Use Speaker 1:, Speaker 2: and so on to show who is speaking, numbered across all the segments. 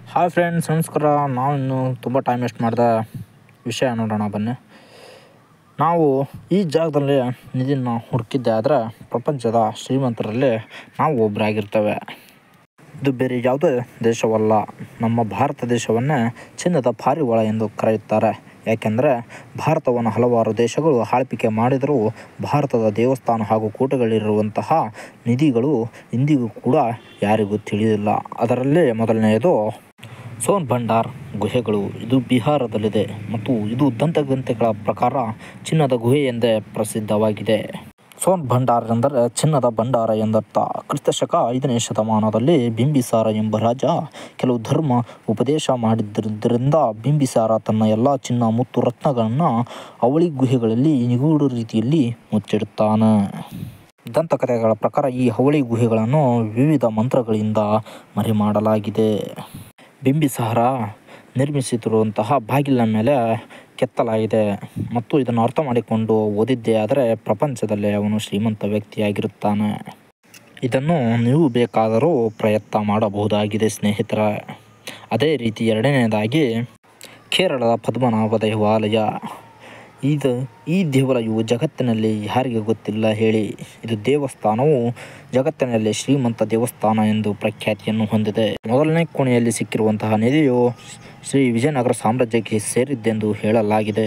Speaker 1: hi friends ನಮಸ್ಕಾರ ನಾವು ಇನ್ನು ತುಂಬ ಟೈಮ್ ವೇಸ್ಟ್ ಮಾಡಿದ ವಿಷಯ ನೋಡೋಣ ಬನ್ನಿ ನಾವು ಈ ಜಾಗದಲ್ಲಿ ನಿಧಿನ ಹುಡುಕಿದ್ದೆ ಆದರೆ ಪ್ರಪಂಚದ ಶ್ರೀಮಂತರಲ್ಲಿ ನಾವು ಒಬ್ಬರಾಗಿರ್ತೇವೆ ಇದು ಬೇರೆ ಯಾವುದೇ ದೇಶವಲ್ಲ ನಮ್ಮ ಭಾರತ ದೇಶವನ್ನೇ ಚಿನ್ನದ ಪಾರಿವಾಳ ಎಂದು ಕರೆಯುತ್ತಾರೆ ಯಾಕೆಂದರೆ ಭಾರತವನ್ನು ಹಲವಾರು ದೇಶಗಳು ಆಳ್ವಿಕೆ ಮಾಡಿದರೂ ಭಾರತದ ದೇವಸ್ಥಾನ ಹಾಗೂ ಕೋಟೆಗಳಿರುವಂತಹ ನಿಧಿಗಳು ಇಂದಿಗೂ ಕೂಡ ಯಾರಿಗೂ ತಿಳಿದಿಲ್ಲ ಅದರಲ್ಲಿ ಮೊದಲನೆಯದು ಸೋನ್ ಭಂಡಾರ್ ಗುಹೆಗಳು ಇದು ಬಿಹಾರದಲ್ಲಿದೆ ಮತ್ತು ಇದು ದಂತಗಂತೆಗಳ ಪ್ರಕಾರ ಚಿನ್ನದ ಗುಹೆ ಎಂದೇ ಪ್ರಸಿದ್ಧವಾಗಿದೆ ಸೋನ್ ಭಂಡಾರ್ ಎಂದರೆ ಚಿನ್ನದ ಭಂಡಾರ ಎಂದರ್ಥ ಕ್ರಿಸ್ತಶಕ ಐದನೇ ಶತಮಾನದಲ್ಲಿ ಬಿಂಬಿಸಾರ ಎಂಬ ರಾಜ ಕೆಲವು ಧರ್ಮ ಉಪದೇಶ ಮಾಡಿದ್ದರಿಂದ ಬಿಂಬಿಸಾರ ತನ್ನ ಎಲ್ಲ ಚಿನ್ನ ಮತ್ತು ರತ್ನಗಳನ್ನು ಅವಳಿ ಗುಹೆಗಳಲ್ಲಿ ನಿಗೂಢ ರೀತಿಯಲ್ಲಿ ಮುಚ್ಚಿಡುತ್ತಾನೆ ದಂತಕಥೆಗಳ ಪ್ರಕಾರ ಈ ಅವಳಿ ಗುಹೆಗಳನ್ನು ವಿವಿಧ ಮಂತ್ರಗಳಿಂದ ಮರೆಮಾಡಲಾಗಿದೆ ಬಿಂಬಿಸಾರ ನಿರ್ಮಿಸುತ್ತಿರುವಂತಹ ಬಾಗಿಲಿನ ಮೇಲೆ ಕೆತ್ತಲಾಗಿದೆ ಮತ್ತು ಇದನ್ನು ಅರ್ಥ ಮಾಡಿಕೊಂಡು ಓದಿದ್ದೇ ಆದರೆ ಪ್ರಪಂಚದಲ್ಲೇ ಅವನು ಶ್ರೀಮಂತ ವ್ಯಕ್ತಿಯಾಗಿರುತ್ತಾನೆ ಇದನ್ನು ನೀವು ಬೇಕಾದರೂ ಪ್ರಯತ್ನ ಮಾಡಬಹುದಾಗಿದೆ ಸ್ನೇಹಿತರ ಅದೇ ರೀತಿ ಎರಡನೆಯದಾಗಿ ಕೇರಳದ ಪದ್ಮನಾಭ ದೇವಾಲಯ ಇದು ಈ ದೇವಾಲಯವು ಜಗತ್ತಿನಲ್ಲಿ ಯಾರಿಗೆ ಗೊತ್ತಿಲ್ಲ ಹೇಳಿ ಇದು ದೇವಸ್ಥಾನವು ಜಗತ್ತಿನಲ್ಲಿ ಶ್ರೀಮಂತ ದೇವಸ್ಥಾನ ಎಂದು ಪ್ರಖ್ಯಾತಿಯನ್ನು ಹೊಂದಿದೆ ಮೊದಲನೇ ಕೋಣೆಯಲ್ಲಿ ಸಿಕ್ಕಿರುವಂತಹ ನಿಧಿಯು ಶ್ರೀ ವಿಜಯನಗರ ಸಾಮ್ರಾಜ್ಯಕ್ಕೆ ಸೇರಿದ್ದೆಂದು ಹೇಳಲಾಗಿದೆ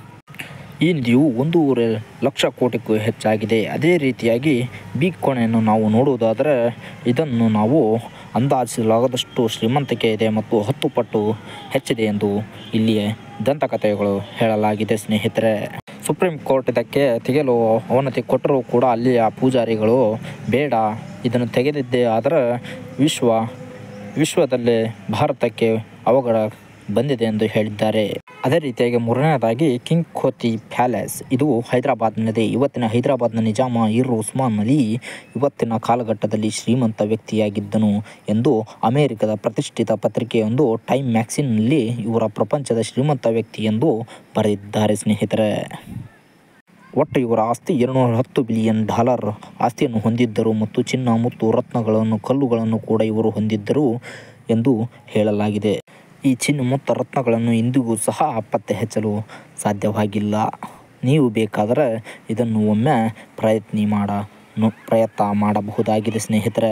Speaker 1: ಈ ನಿಧಿಯು ಒಂದೂವರೆ ಲಕ್ಷ ಕೋಟಿಗೂ ಹೆಚ್ಚಾಗಿದೆ ಅದೇ ರೀತಿಯಾಗಿ ಬಿ ಕೋಣೆಯನ್ನು ನಾವು ನೋಡುವುದಾದರೆ ಇದನ್ನು ನಾವು ಅಂದಾಜಿಸಲಾಗದಷ್ಟು ಶ್ರೀಮಂತಿಕೆ ಇದೆ ಮತ್ತು ಹತ್ತು ಪಟ್ಟು ಹೆಚ್ಚಿದೆ ಎಂದು ಇಲ್ಲಿಯೇ ದಂತಕಥೆಗಳು ಹೇಳಲಾಗಿದೆ ಸ್ನೇಹಿತರೆ ಸುಪ್ರೀಂ ಕೋರ್ಟ್ ಇದಕ್ಕೆ ತೆಗೆಯಲು ಅವನತಿ ಕೊಟ್ಟರೂ ಕೂಡ ಅಲ್ಲಿಯ ಪೂಜಾರಿಗಳು ಬೇಡ ಇದನ್ನು ತೆಗೆದಿದ್ದೇ ಆದರೆ ವಿಶ್ವ ವಿಶ್ವದಲ್ಲೇ ಭಾರತಕ್ಕೆ ಅವಘಡ ಬಂದಿದೆ ಎಂದು ಹೇಳಿದ್ದಾರೆ ಅದೇ ರೀತಿಯಾಗಿ ಮೂರನೆಯದಾಗಿ ಕಿಂಗ್ ಖೋತಿ ಪ್ಯಾಲೇಸ್ ಇದು ಹೈದರಾಬಾದ್ನಲ್ಲಿದೆ ಇವತ್ತಿನ ಹೈದರಾಬಾದ್ನ ನಿಜಾಮ ಇರ್ ಉಸ್ಮಾನ್ ಅಲಿ ಇವತ್ತಿನ ಕಾಲಘಟ್ಟದಲ್ಲಿ ಶ್ರೀಮಂತ ವ್ಯಕ್ತಿಯಾಗಿದ್ದನು ಎಂದು ಅಮೆರಿಕದ ಪ್ರತಿಷ್ಠಿತ ಪತ್ರಿಕೆಯೊಂದು ಟೈಮ್ ಮ್ಯಾಗ್ಸಿನ್ನಲ್ಲಿ ಇವರ ಪ್ರಪಂಚದ ಶ್ರೀಮಂತ ವ್ಯಕ್ತಿ ಎಂದು ಬರೆದಿದ್ದಾರೆ ಸ್ನೇಹಿತರೆ ಒಟ್ಟು ಇವರ ಆಸ್ತಿ ಎರಡುನೂರ ಹತ್ತು ಬಿಲಿಯನ್ ಡಾಲರ್ ಆಸ್ತಿಯನ್ನು ಹೊಂದಿದ್ದರು ಮತ್ತು ಚಿನ್ನ ಮತ್ತು ರತ್ನಗಳನ್ನು ಕಲ್ಲುಗಳನ್ನು ಕೂಡ ಇವರು ಹೊಂದಿದ್ದರು ಎಂದು ಹೇಳಲಾಗಿದೆ ಈ ಚಿನ್ನ ಮತ್ತು ರತ್ನಗಳನ್ನು ಇಂದಿಗೂ ಸಹ ಪತ್ತೆ ಹಚ್ಚಲು ಸಾಧ್ಯವಾಗಿಲ್ಲ ನೀವು ಬೇಕಾದರೆ ಇದನ್ನು ಒಮ್ಮೆ ಪ್ರಯತ್ನಿ ಮಾಡ ಪ್ರಯತ್ನ ಮಾಡಬಹುದಾಗಿದೆ ಸ್ನೇಹಿತರೆ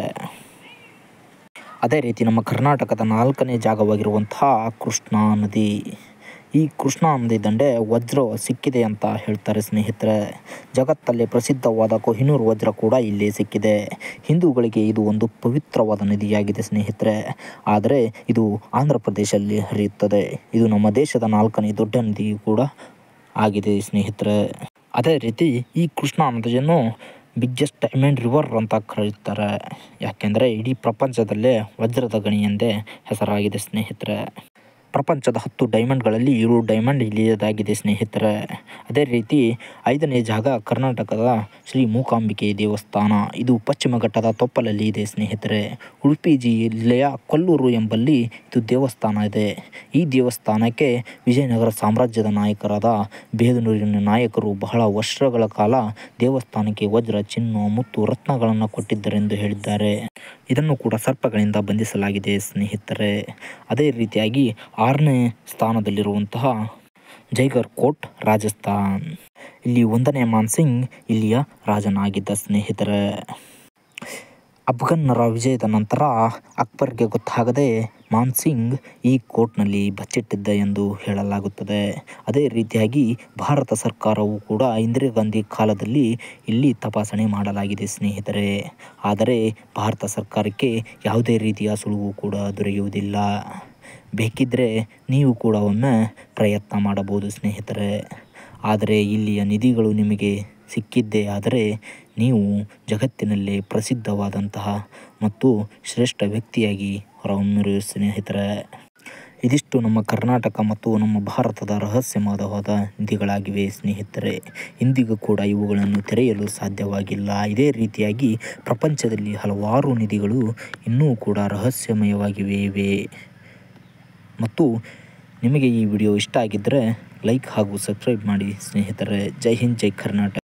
Speaker 1: ಅದೇ ರೀತಿ ನಮ್ಮ ಕರ್ನಾಟಕದ ನಾಲ್ಕನೇ ಜಾಗವಾಗಿರುವಂತಹ ಕೃಷ್ಣಾ ನದಿ ಈ ಕೃಷ್ಣಾ ನದಿ ದಂಡೆ ವಜ್ರ ಸಿಕ್ಕಿದೆ ಅಂತ ಹೇಳ್ತಾರೆ ಸ್ನೇಹಿತರೆ ಜಗತ್ತಲ್ಲಿ ಪ್ರಸಿದ್ಧವಾದ ಕೊಹಿನೂರು ವಜ್ರ ಕೂಡ ಇಲ್ಲಿ ಸಿಕ್ಕಿದೆ ಹಿಂದೂಗಳಿಗೆ ಇದು ಒಂದು ಪವಿತ್ರವಾದ ನದಿಯಾಗಿದೆ ಸ್ನೇಹಿತರೆ ಆದರೆ ಇದು ಆಂಧ್ರ ಪ್ರದೇಶದಲ್ಲಿ ಹರಿಯುತ್ತದೆ ಇದು ನಮ್ಮ ದೇಶದ ನಾಲ್ಕನೇ ದೊಡ್ಡ ನದಿ ಕೂಡ ಆಗಿದೆ ಸ್ನೇಹಿತರೆ ಅದೇ ರೀತಿ ಈ ಕೃಷ್ಣಾ ನದಿಯನ್ನು ಬಿಗ್ಗೆಸ್ಟ್ ಡೈಮಂಡ್ ರಿವರ್ ಅಂತ ಕರೆಯುತ್ತಾರೆ ಯಾಕೆಂದರೆ ಇಡೀ ಪ್ರಪಂಚದಲ್ಲೇ ವಜ್ರದ ಗಣಿ ಎಂದೇ ಹೆಸರಾಗಿದೆ ಸ್ನೇಹಿತರೆ ಪ್ರಪಂಚದ ಹತ್ತು ಡೈಮಂಡ್ಗಳಲ್ಲಿ ಏಳು ಡೈಮಂಡ್ ಇಲ್ಲಿಯದಾಗಿದೆ ಸ್ನೇಹಿತರೆ ಅದೇ ರೀತಿ ಐದನೇ ಜಾಗ ಕರ್ನಾಟಕದ ಶ್ರೀ ಮೂಕಾಂಬಿಕೆ ದೇವಸ್ಥಾನ ಇದು ಪಶ್ಚಿಮ ಘಟ್ಟದ ತೊಪ್ಪಲಲ್ಲಿ ಇದೆ ಸ್ನೇಹಿತರೆ ಉಡುಪಿ ಜಿಲ್ಲೆಯ ಕೊಲ್ಲೂರು ಎಂಬಲ್ಲಿ ಇದು ದೇವಸ್ಥಾನ ಇದೆ ಈ ದೇವಸ್ಥಾನಕ್ಕೆ ವಿಜಯನಗರ ಸಾಮ್ರಾಜ್ಯದ ನಾಯಕರಾದ ಬೇದನೂರಿನ ನಾಯಕರು ಬಹಳ ವರ್ಷಗಳ ಕಾಲ ದೇವಸ್ಥಾನಕ್ಕೆ ವಜ್ರ ಚಿನ್ನ ಮತ್ತು ರತ್ನಗಳನ್ನು ಕೊಟ್ಟಿದ್ದರೆಂದು ಹೇಳಿದ್ದಾರೆ ಇದನ್ನು ಕೂಡ ಸರ್ಪಗಳಿಂದ ಬಂಧಿಸಲಾಗಿದೆ ಸ್ನೇಹಿತರೆ ಅದೇ ರೀತಿಯಾಗಿ ಆರನೇ ಸ್ಥಾನದಲ್ಲಿರುವಂತಹ ಜೈಗರ್ ಕೋಟ್ ರಾಜಸ್ಥಾನ್ ಇಲ್ಲಿ ಒಂದನೇ ಮಾನ್ಸಿಂಗ್ ಇಲ್ಲಿಯ ರಾಜನಾಗಿದ್ದ ಸ್ನೇಹಿತರೆ ಅಫ್ಘನ್ನರ ವಿಜಯದ ನಂತರ ಅಕ್ಬರ್ಗೆ ಗೊತ್ತಾಗದೆ ಮಾನ್ಸಿಂಗ್ ಈ ಕೋರ್ಟ್ನಲ್ಲಿ ಬಚ್ಚಿಟ್ಟಿದ್ದ ಎಂದು ಹೇಳಲಾಗುತ್ತದೆ ಅದೇ ರೀತಿಯಾಗಿ ಭಾರತ ಸರ್ಕಾರವು ಕೂಡ ಇಂದಿರಾ ಗಾಂಧಿ ಕಾಲದಲ್ಲಿ ಇಲ್ಲಿ ತಪಾಸಣೆ ಮಾಡಲಾಗಿದೆ ಸ್ನೇಹಿತರೆ ಆದರೆ ಭಾರತ ಸರ್ಕಾರಕ್ಕೆ ಯಾವುದೇ ರೀತಿಯ ಸುಳುವು ಕೂಡ ದೊರೆಯುವುದಿಲ್ಲ ಬೇಕಿದ್ದರೆ ನೀವು ಕೂಡ ಒಮ್ಮೆ ಪ್ರಯತ್ನ ಮಾಡಬಹುದು ಸ್ನೇಹಿತರೆ ಆದರೆ ಇಲ್ಲಿಯ ನಿಧಿಗಳು ನಿಮಗೆ ಸಿಕ್ಕಿದ್ದೇ ಆದರೆ ನೀವು ಜಗತ್ತಿನಲ್ಲೇ ಪ್ರಸಿದ್ಧವಾದಂತಹ ಮತ್ತು ಶ್ರೇಷ್ಠ ವ್ಯಕ್ತಿಯಾಗಿ ಹೊರಹೊಮ್ಮಿರುವ ಸ್ನೇಹಿತರೆ ಇದಿಷ್ಟು ನಮ್ಮ ಕರ್ನಾಟಕ ಮತ್ತು ನಮ್ಮ ಭಾರತದ ರಹಸ್ಯವಾದವಾದ ನಿಧಿಗಳಾಗಿವೆ ಸ್ನೇಹಿತರೆ ಇಂದಿಗೂ ಕೂಡ ಇವುಗಳನ್ನು ತೆರೆಯಲು ಸಾಧ್ಯವಾಗಿಲ್ಲ ಇದೇ ರೀತಿಯಾಗಿ ಪ್ರಪಂಚದಲ್ಲಿ ಹಲವಾರು ನಿಧಿಗಳು ಇನ್ನೂ ಕೂಡ ರಹಸ್ಯಮಯವಾಗಿವೆ ಇವೆ ಮತ್ತು ನಿಮಗೆ ಈ ವಿಡಿಯೋ ಇಷ್ಟ ಆಗಿದ್ದರೆ ಲೈಕ್ ಹಾಗೂ ಸಬ್ಸ್ಕ್ರೈಬ್ ಮಾಡಿ ಸ್ನೇಹಿತರೆ ಜೈ ಹಿಂದ್ ಜೈ ಕರ್ನಾಟಕ